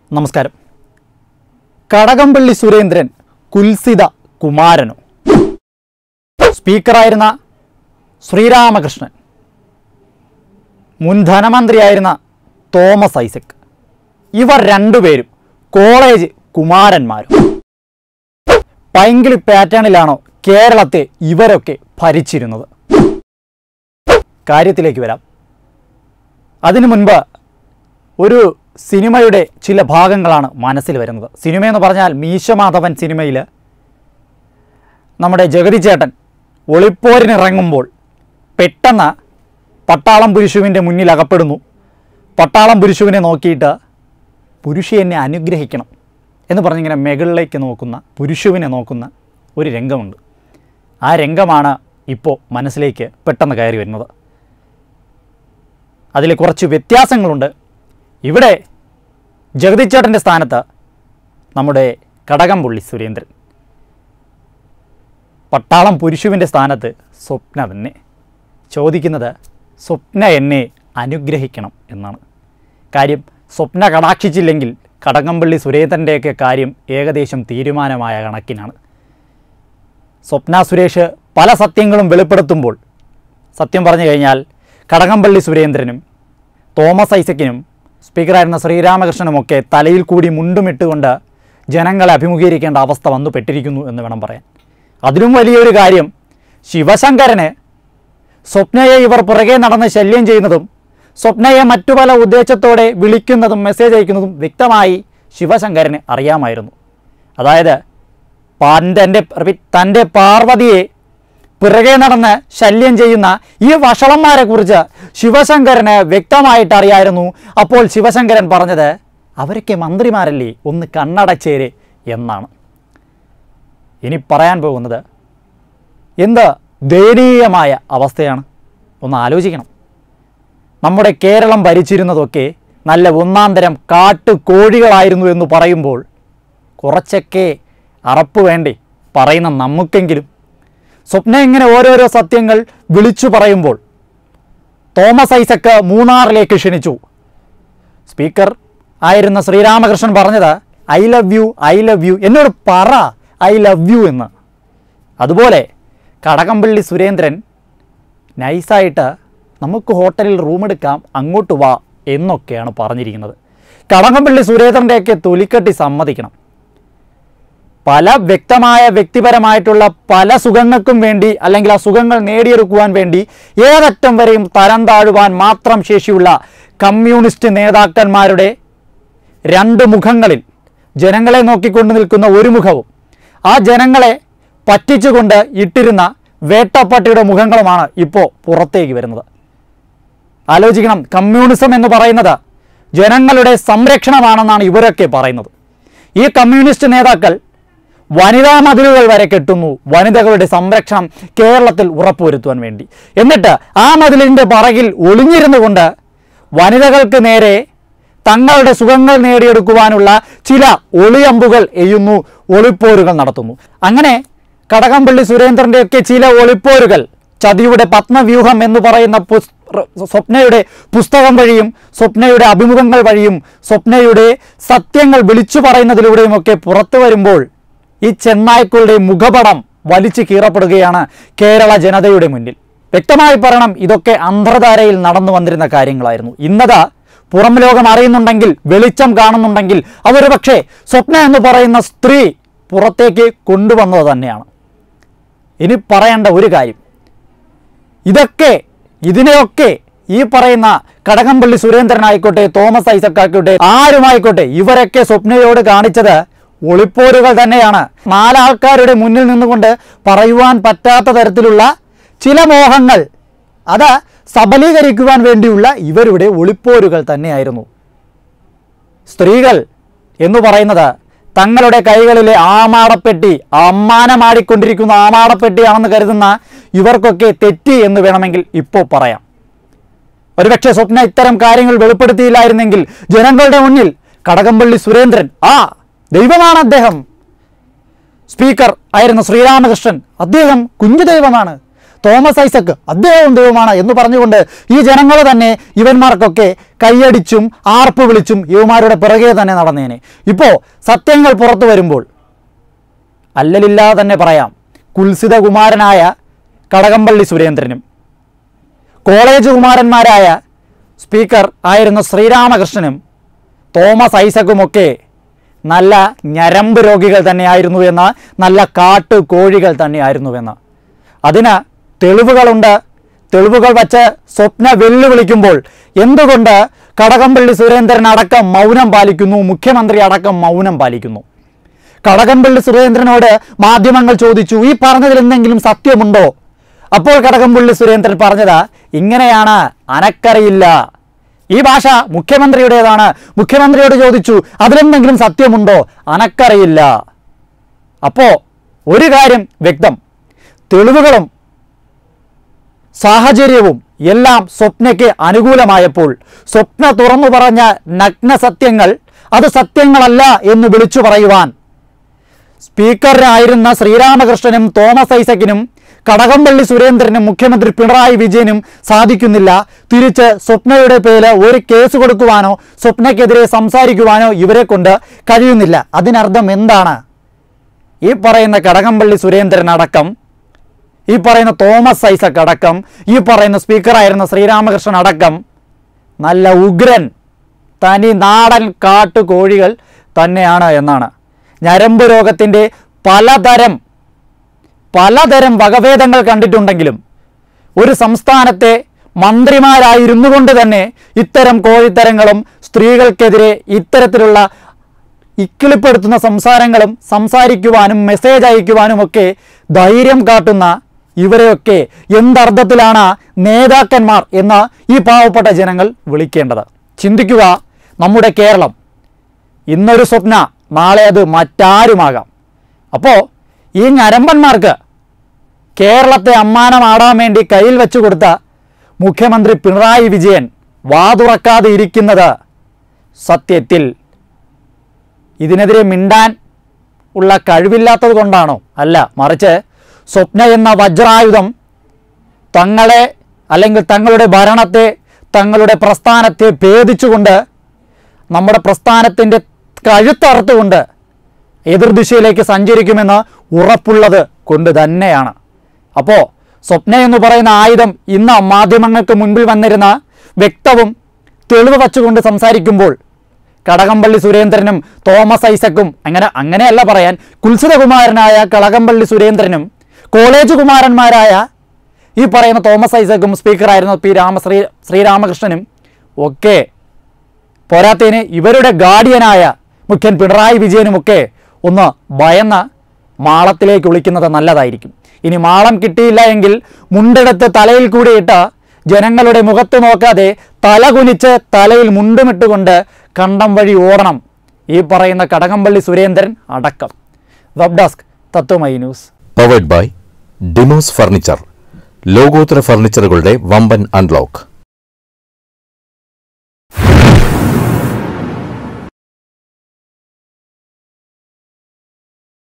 നമസ്കാരം കടകംപള്ളി സുരേന്ദ്രൻ കുൽസിത കുമാരനോ സ്പീക്കറായിരുന്ന ശ്രീരാമകൃഷ്ണൻ മുൻ ധനമന്ത്രിയായിരുന്ന തോമസ് ഐസക് ഇവർ രണ്ടുപേരും കോളേജ് കുമാരന്മാരും പൈങ്കിളി പാറ്റേണിലാണോ കേരളത്തെ ഇവരൊക്കെ ഭരിച്ചിരുന്നത് കാര്യത്തിലേക്ക് വരാം അതിനു മുൻപ് ഒരു സിനിമയുടെ ചില ഭാഗങ്ങളാണ് മനസ്സിൽ വരുന്നത് സിനിമ എന്ന് പറഞ്ഞാൽ മീശമാധവൻ സിനിമയിൽ നമ്മുടെ ജഗതി ചേട്ടൻ ഒളിപ്പോരിനിറങ്ങുമ്പോൾ പെട്ടെന്ന് പട്ടാളം പുരുഷുവിൻ്റെ മുന്നിൽ അകപ്പെടുന്നു പട്ടാളം പുരുഷുവിനെ നോക്കിയിട്ട് പുരുഷി എന്നെ അനുഗ്രഹിക്കണം എന്ന് പറഞ്ഞിങ്ങനെ മുകളിലേക്ക് നോക്കുന്ന പുരുഷുവിനെ നോക്കുന്ന ഒരു രംഗമുണ്ട് ആ രംഗമാണ് ഇപ്പോൾ മനസ്സിലേക്ക് പെട്ടെന്ന് കയറി വരുന്നത് അതിൽ കുറച്ച് വ്യത്യാസങ്ങളുണ്ട് ഇവിടെ ജഗതിച്ചേട്ടൻ്റെ സ്ഥാനത്ത് നമ്മുടെ കടകംപുള്ളി സുരേന്ദ്രൻ പട്ടാളം പുരുഷുവിൻ്റെ സ്ഥാനത്ത് സ്വപ്ന തന്നെ ചോദിക്കുന്നത് സ്വപ്ന എന്നെ അനുഗ്രഹിക്കണം എന്നാണ് കാര്യം സ്വപ്ന കടാക്ഷിച്ചില്ലെങ്കിൽ കടകംപള്ളി സുരേന്ദ്രൻ്റെയൊക്കെ കാര്യം ഏകദേശം തീരുമാനമായ കണക്കിനാണ് സ്വപ്ന സുരേഷ് പല സത്യങ്ങളും വെളിപ്പെടുത്തുമ്പോൾ സത്യം പറഞ്ഞു കഴിഞ്ഞാൽ കടകംപള്ളി സുരേന്ദ്രനും തോമസ് ഐസക്കിനും സ്പീക്കറായിരുന്ന ശ്രീരാമകൃഷ്ണനുമൊക്കെ തലയിൽ കൂടി മുണ്ടുമിട്ടുകൊണ്ട് ജനങ്ങളെ അഭിമുഖീകരിക്കേണ്ട അവസ്ഥ വന്നു പെട്ടിരിക്കുന്നു എന്ന് വേണം പറയാൻ അതിലും വലിയൊരു കാര്യം ശിവശങ്കരന് സ്വപ്നയെ ഇവർ പുറകെ നടന്ന് ശല്യം ചെയ്യുന്നതും സ്വപ്നയെ മറ്റു പല ഉദ്ദേശത്തോടെ വിളിക്കുന്നതും മെസ്സേജ് അയക്കുന്നതും വ്യക്തമായി ശിവശങ്കരന് അറിയാമായിരുന്നു അതായത് തൻ്റെ തൻ്റെ പാർവതിയെ പിറകെ നടന്ന് ശല്യം ചെയ്യുന്ന ഈ വഷളന്മാരെ കുറിച്ച് ശിവശങ്കരന് വ്യക്തമായിട്ട് അറിയായിരുന്നു അപ്പോൾ ശിവശങ്കരൻ പറഞ്ഞത് അവരൊക്കെ മന്ത്രിമാരല്ലേ ഒന്ന് കണ്ണടച്ചേരെ എന്നാണ് ഇനി പറയാൻ പോകുന്നത് എന്ത് ദയനീയമായ അവസ്ഥയാണ് ഒന്ന് ആലോചിക്കണം നമ്മുടെ കേരളം ഭരിച്ചിരുന്നതൊക്കെ നല്ല ഒന്നാം തരം കാട്ടുകോഴികളായിരുന്നു എന്ന് പറയുമ്പോൾ കുറച്ചൊക്കെ അറപ്പ് വേണ്ടേ പറയുന്ന നമുക്കെങ്കിലും സ്വപ്ന ഇങ്ങനെ ഓരോരോ സത്യങ്ങൾ വിളിച്ചു പറയുമ്പോൾ തോമസ് ഐസക്ക് മൂന്നാറിലേക്ക് ക്ഷണിച്ചു സ്പീക്കർ ആയിരുന്ന ശ്രീരാമകൃഷ്ണൻ പറഞ്ഞത് I love you I love you എന്നോട് പറ ഐ ലവ് യു എന്ന് അതുപോലെ കടകംപള്ളി സുരേന്ദ്രൻ നൈസായിട്ട് നമുക്ക് ഹോട്ടലിൽ റൂം എടുക്കാം അങ്ങോട്ട് വാ എന്നൊക്കെയാണ് പറഞ്ഞിരിക്കുന്നത് കടകംപള്ളി സുരേന്ദ്രൻ്റെയൊക്കെ തൊലിക്കെട്ടി സമ്മതിക്കണം പല വ്യക്തമായ വ്യക്തിപരമായിട്ടുള്ള പല സുഖങ്ങൾക്കും വേണ്ടി അല്ലെങ്കിൽ ആ സുഖങ്ങൾ നേടിയെടുക്കുവാൻ വേണ്ടി ഏതറ്റം വരെയും തരം താഴുവാൻ മാത്രം ശേഷിയുള്ള കമ്മ്യൂണിസ്റ്റ് നേതാക്കന്മാരുടെ രണ്ട് മുഖങ്ങളിൽ ജനങ്ങളെ നോക്കിക്കൊണ്ട് നിൽക്കുന്ന ഒരു മുഖവും ആ ജനങ്ങളെ പറ്റിച്ചുകൊണ്ട് ഇട്ടിരുന്ന വേട്ടപ്പട്ടിയുടെ മുഖങ്ങളുമാണ് ഇപ്പോൾ പുറത്തേക്ക് വരുന്നത് ആലോചിക്കണം കമ്മ്യൂണിസം എന്ന് പറയുന്നത് ജനങ്ങളുടെ സംരക്ഷണമാണെന്നാണ് ഇവരൊക്കെ പറയുന്നത് ഈ കമ്മ്യൂണിസ്റ്റ് നേതാക്കൾ വനിതാ മതിലുകൾ വരെ കെട്ടുന്നു വനിതകളുടെ സംരക്ഷണം കേരളത്തിൽ ഉറപ്പുവരുത്തുവാൻ വേണ്ടി എന്നിട്ട് ആ മതിലിൻ്റെ പറകിൽ ഒളിഞ്ഞിരുന്നു കൊണ്ട് വനിതകൾക്ക് നേരെ തങ്ങളുടെ സുഖങ്ങൾ നേടിയെടുക്കുവാനുള്ള ചില ഒളിയമ്പുകൾ എയ്യുന്നു ഒളിപ്പോരുകൾ നടത്തുന്നു അങ്ങനെ കടകംപള്ളി സുരേന്ദ്രൻ്റെയൊക്കെ ചില ഒളിപ്പോരുകൾ ചതിയുടെ പത്മവ്യൂഹം എന്ന് പറയുന്ന പുസ് സ്വപ്നയുടെ പുസ്തകം വഴിയും സ്വപ്നയുടെ അഭിമുഖങ്ങൾ വഴിയും സ്വപ്നയുടെ സത്യങ്ങൾ വിളിച്ചു പറയുന്നതിലൂടെയുമൊക്കെ പുറത്തു വരുമ്പോൾ ഈ ചെന്നായ്ക്കളുടെ മുഖപടം വലിച്ചു കീറപ്പെടുകയാണ് കേരള ജനതയുടെ മുന്നിൽ വ്യക്തമായി പറയണം ഇതൊക്കെ അന്തർധാരയിൽ നടന്നു വന്നിരുന്ന കാര്യങ്ങളായിരുന്നു ഇന്നത് പുറം ലോകം അറിയുന്നുണ്ടെങ്കിൽ വെളിച്ചം കാണുന്നുണ്ടെങ്കിൽ അതൊരു പക്ഷേ സ്വപ്ന എന്ന് പറയുന്ന സ്ത്രീ പുറത്തേക്ക് കൊണ്ടുവന്നത് തന്നെയാണ് ഇനി പറയേണ്ട ഒരു കാര്യം ഇതൊക്കെ ഇതിനെയൊക്കെ ഈ പറയുന്ന കടകംപള്ളി സുരേന്ദ്രനായിക്കോട്ടെ തോമസ് ഐസക് ആയിക്കോട്ടെ ആരുമായിക്കോട്ടെ ഇവരൊക്കെ സ്വപ്നയോട് കാണിച്ചത് ഒളിപ്പോരുകൾ തന്നെയാണ് നാലാൾക്കാരുടെ മുന്നിൽ നിന്നുകൊണ്ട് പറയുവാൻ പറ്റാത്ത തരത്തിലുള്ള ചില മോഹങ്ങൾ അത് സബലീകരിക്കുവാൻ വേണ്ടിയുള്ള ഇവരുടെ ഒളിപ്പോരുകൾ തന്നെയായിരുന്നു സ്ത്രീകൾ എന്ന് പറയുന്നത് തങ്ങളുടെ കൈകളിലെ ആമാടപ്പെട്ടി അമ്മാനമാടിക്കൊണ്ടിരിക്കുന്ന ആമാടപ്പെട്ടിയാണെന്ന് കരുതുന്ന ഇവർക്കൊക്കെ തെറ്റി എന്ന് വേണമെങ്കിൽ ഇപ്പോൾ പറയാം ഒരുപക്ഷെ സ്വപ്ന ഇത്തരം കാര്യങ്ങൾ വെളിപ്പെടുത്തിയില്ലായിരുന്നെങ്കിൽ ജനങ്ങളുടെ മുന്നിൽ കടകംപള്ളി സുരേന്ദ്രൻ ആ ദൈവമാണ് അദ്ദേഹം സ്പീക്കർ ആയിരുന്ന ശ്രീരാമകൃഷ്ണൻ അദ്ദേഹം കുഞ്ഞു ദൈവമാണ് തോമസ് ഐസക്ക് അദ്ദേഹവും ദൈവമാണ് എന്ന് പറഞ്ഞുകൊണ്ട് ഈ ജനങ്ങൾ തന്നെ ഇവന്മാർക്കൊക്കെ കൈയടിച്ചും ആർപ്പ് വിളിച്ചും ഇവന്മാരുടെ പിറകെ തന്നെ നടന്നേനെ ഇപ്പോൾ സത്യങ്ങൾ പുറത്തു വരുമ്പോൾ അല്ലലില്ലാതെ തന്നെ പറയാം കുൽസിത കുമാരനായ കടകംപള്ളി സുരേന്ദ്രനും കോളേജ് കുമാരന്മാരായ സ്പീക്കർ ആയിരുന്ന ശ്രീരാമകൃഷ്ണനും തോമസ് ഐസക്കുമൊക്കെ നല്ല ഞരമ്പ് രോഗികൾ തന്നെയായിരുന്നു എന്ന നല്ല കാട്ടു കോഴികൾ തന്നെയായിരുന്നുവെന്ന് അതിന് തെളിവുകളുണ്ട് തെളിവുകൾ വച്ച് സ്വപ്ന വെല്ലുവിളിക്കുമ്പോൾ എന്തുകൊണ്ട് കടകംപള്ളി സുരേന്ദ്രൻ അടക്കം മൗനം പാലിക്കുന്നു മുഖ്യമന്ത്രി അടക്കം മൗനം പാലിക്കുന്നു കടകംപള്ളി സുരേന്ദ്രനോട് മാധ്യമങ്ങൾ ചോദിച്ചു ഈ പറഞ്ഞതിൽ എന്തെങ്കിലും സത്യമുണ്ടോ അപ്പോൾ കടകംപള്ളി സുരേന്ദ്രൻ പറഞ്ഞത് ഇങ്ങനെയാണ് അനക്കറിയില്ല ഈ ഭാഷ മുഖ്യമന്ത്രിയുടേതാണ് മുഖ്യമന്ത്രിയോട് ചോദിച്ചു അതിലെന്തെങ്കിലും സത്യമുണ്ടോ അനക്കറിയില്ല അപ്പോ ഒരു കാര്യം വ്യക്തം തെളിവുകളും സാഹചര്യവും എല്ലാം സ്വപ്നയ്ക്ക് അനുകൂലമായപ്പോൾ സ്വപ്ന തുറന്നു പറഞ്ഞ നഗ്ന സത്യങ്ങൾ അത് സത്യങ്ങളല്ല എന്ന് വിളിച്ചു പറയുവാൻ സ്പീക്കറായിരുന്ന ശ്രീരാമകൃഷ്ണനും തോമസ് ഐസക്കിനും കടകംപള്ളി സുരേന്ദ്രനും മുഖ്യമന്ത്രി പിണറായി വിജയനും സാധിക്കുന്നില്ല തിരിച്ച് സ്വപ്നയുടെ പേര് ഒരു കേസ് കൊടുക്കുവാനോ സ്വപ്നയ്ക്കെതിരെ സംസാരിക്കുവാനോ ഇവരെ കൊണ്ട് കഴിയുന്നില്ല അതിനർത്ഥം എന്താണ് ഈ പറയുന്ന കടകംപള്ളി സുരേന്ദ്രൻ അടക്കം ഈ പറയുന്ന തോമസ് ഐസക് അടക്കം ഈ പറയുന്ന സ്പീക്കറായിരുന്ന ശ്രീരാമകൃഷ്ണൻ അടക്കം നല്ല ഉഗ്രൻ തനി നാടൻ കാട്ടുകോഴികൾ തന്നെയാണ് എന്നാണ് ഞരമ്പ് രോഗത്തിൻ്റെ പലതരം പലതരം വകഭേദങ്ങൾ കണ്ടിട്ടുണ്ടെങ്കിലും ഒരു സംസ്ഥാനത്തെ മന്ത്രിമാരായിരുന്നു കൊണ്ട് തന്നെ ഇത്തരം കോഴിത്തരങ്ങളും സ്ത്രീകൾക്കെതിരെ ഇത്തരത്തിലുള്ള ഇക്കിളിപ്പെടുത്തുന്ന സംസാരങ്ങളും സംസാരിക്കുവാനും മെസ്സേജ് അയക്കുവാനുമൊക്കെ ധൈര്യം കാട്ടുന്ന ഇവരെയൊക്കെ എന്തർത്ഥത്തിലാണ് നേതാക്കന്മാർ എന്ന് ഈ പാവപ്പെട്ട ജനങ്ങൾ വിളിക്കേണ്ടത് ചിന്തിക്കുക നമ്മുടെ കേരളം ഇന്നൊരു സ്വപ്ന നാളെ അത് മറ്റാരുമാകാം അപ്പോൾ ഈ ഞരമ്പന്മാർക്ക് കേരളത്തെ അമ്മാനമാടാൻ വേണ്ടി കയ്യിൽ വെച്ചു കൊടുത്ത മുഖ്യമന്ത്രി പിണറായി വിജയൻ വാതുറക്കാതെ ഇരിക്കുന്നത് സത്യത്തിൽ ഇതിനെതിരെ മിണ്ടാൻ ഉള്ള കഴിവില്ലാത്തത് കൊണ്ടാണോ അല്ല മറിച്ച് സ്വപ്ന എന്ന വജ്രായുധം തങ്ങളെ അല്ലെങ്കിൽ തങ്ങളുടെ ഭരണത്തെ തങ്ങളുടെ പ്രസ്ഥാനത്തെ ഭേദിച്ചുകൊണ്ട് നമ്മുടെ പ്രസ്ഥാനത്തിൻ്റെ കഴുത്തറുത്തുകൊണ്ട് എതിർദിശയിലേക്ക് സഞ്ചരിക്കുമെന്ന് ഉറപ്പുള്ളത് കൊണ്ട് തന്നെയാണ് അപ്പോൾ സ്വപ്ന എന്ന് പറയുന്ന ആയുധം ഇന്ന് മാധ്യമങ്ങൾക്ക് മുൻപിൽ വന്നിരുന്ന വ്യക്തവും തെളിവ് വച്ചുകൊണ്ട് സംസാരിക്കുമ്പോൾ കടകംപള്ളി സുരേന്ദ്രനും തോമസ് ഐസക്കും അങ്ങനെ അങ്ങനെയല്ല പറയാൻ കുൽസിതകുമാരനായ കടകംപള്ളി സുരേന്ദ്രനും കോളേജ് കുമാരന്മാരായ ഈ പറയുന്ന തോമസ് ഐസക്കും സ്പീക്കറായിരുന്ന പി രാമശ്രീ ശ്രീരാമകൃഷ്ണനും ഒക്കെ പോരാത്തതിന് ഇവരുടെ ഗാർഡിയനായ മുഖ്യൻ പിണറായി വിജയനുമൊക്കെ ഒന്ന് ഭയന്ന് മാളത്തിലേക്ക് വിളിക്കുന്നത് നല്ലതായിരിക്കും ഇനി മാളം കിട്ടിയില്ല എങ്കിൽ മുണ്ടെടുത്ത് തലയിൽ കൂടി ഇട്ട് ജനങ്ങളുടെ മുഖത്ത് നോക്കാതെ തല കുനിച്ച് തലയിൽ മുണ്ടുമിട്ടുകൊണ്ട് കണ്ടം വഴി ഓടണം ഈ പറയുന്ന കടകംപള്ളി സുരേന്ദ്രൻ അടക്കം web desk Tatwamayi news powered by Demos furniture ലോകോത്തര ഫർണിച്ചറുകളുടെ വമ്പൻ അൺലോക്ക്